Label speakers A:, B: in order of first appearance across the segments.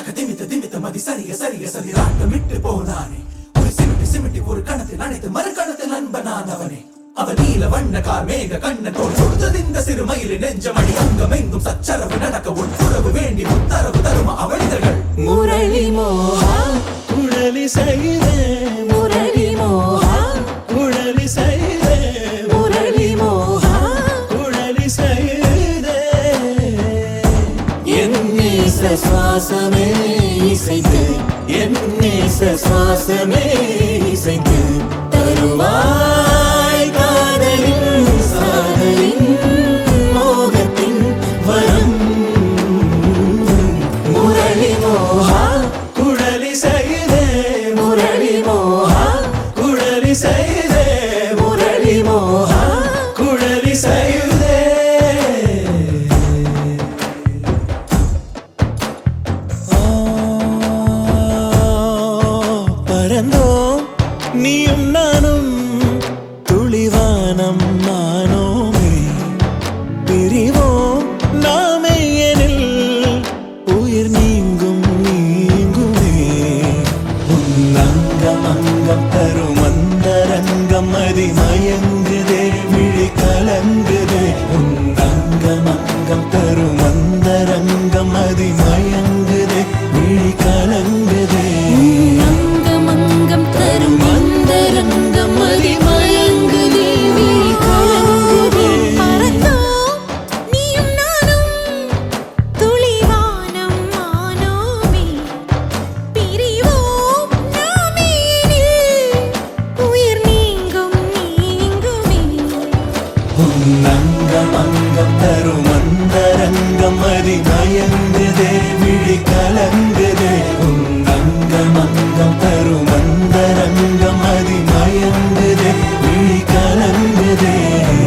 A: தக திமித்த திமித்த மதி சரிய சரிய சதிராட்டமிட்டு போனானே ஒரு சிமிட்டி சிமிட்டி ஒரு கணத்தில் அனைத்து மறு கணத்தில் அன்பனான் அவனே அவன் நீல வண்ண கார் மேக கண்ணத்தோடு தொடுத்ததிந்த சிறு மயிலின் நெஞ்சமடி அங்கம் எங்கும் சச்சரவு நடக்க உட்புறவு வேண்டி உத்தரவு தரும அவனிதழ்கள்
B: முரளி மோகா
C: குழலி செய்தே
B: முரளி மோகா
C: குழலி செய்தே
B: முரளி மோகா
C: குழலி செய்தே
B: என் நேச சுவாசமே இசைந்து என் நேச சுவாசமே இசைந்து தருவாய் காதலின் சாதலின் மோகத்தின் வரம் முரளி மோகா
C: குழலி செய்தே
B: முரளி மோகா
C: குழலி செய்தே
B: முரளி மோகா
C: குழலி செய்தே பறந்தோம் நீயும் நானும் துளிவானம் நானோமே பிரிவோம் நாமே எனில் உயிர் நீங்கும் நீங்குமே உன் அங்கம் அங்கம் தரும் அந்தரங்கம் மதி மயங்குதே விழி கலங்குதே உன் அங்கம் அங்கம் தரும் அந்தரங்கம் மதி மயங்குதே விழி கலங்குதே
B: அங்கம் அங்கம் தரும் அந்தரங்கம் அதிமயங்குதே விழி கலங்குதே
D: பறந்தோம் நீயும் நானும் துளிவானம் மானோமே பிரிவோம் நாமே எனில் உயிர் நீங்கும் நீங்குமே
C: உன் அங்கம் அங்கம் தரும் அந்தரங்கம் மதி மயங்குதே விழி கலங்குதே உன் அங்கம் அங்கம் தரும் அந்தரங்கம் மதி மயங்குதே விழி கலங்குதே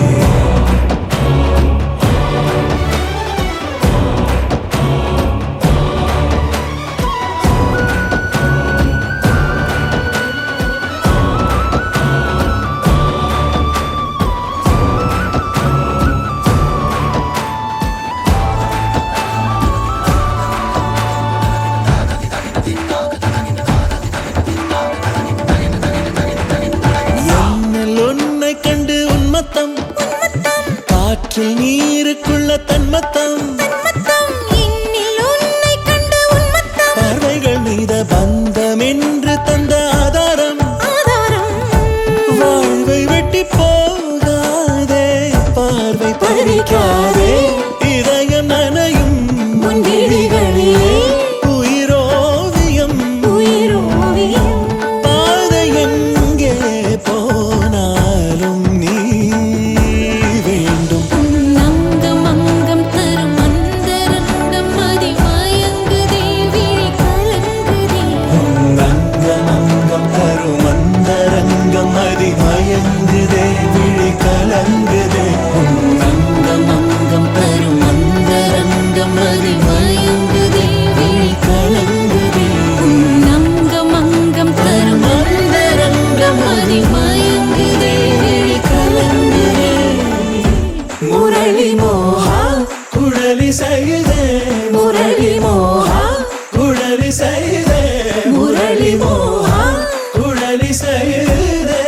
C: என்னல் உன்னை கண்டு உன்மத்தம் காற்றில் நீருக்குள்ள தன்மத்தம்
D: மத்தம் இன்னில் உன்னை கண்டு உன்மத்தம்
C: பார்வைகள் மீத பந்தம் என்று தந்த ஆதாரம்
D: ஆதாரம்
C: வாழ்வை வெட்டி போகாதே பார்வை பறிக்காதே இதயம் நனையும்
B: உன் விழிகளிலே
C: உயிரோவியம்
D: உயிரோவியம்
C: பாதை எங்கே போனாலும் நீ வேண்டும்
B: அங்கம் அங்கம் தரும் அந்தரங்கம் அதிமயங்குதே விழி கலங்குதே
C: அங்கம் அங்கம் தரும் அந்தரங்கம் மதி மயங்குதே விழி கலங்குதே
B: அங்கம் அங்கம் தரும் அந்தரங்கம் அதிமயங்குதே விழி கலங்குதே அங்கம் அங்கம் தரும் அந்தரங்கம் அதிமயங்குதே விழி கலங்குதே முரளி மோகா
C: குழலி செய்தே
B: முரளி மோகா
C: குழலி செய்தே
B: முரளி மோகா
C: குழலி செய்தே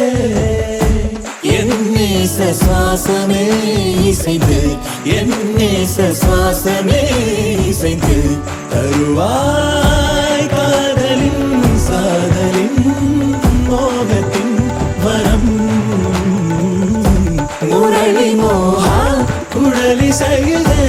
B: என் நேச சுவாசமே இசைந்து என் நேச சுவாசமே இசைந்து
C: தருவாய் காதலின் சாதலின் மோகத்தின் வரம்
B: முரளி மோகா
C: குழலி செய்தே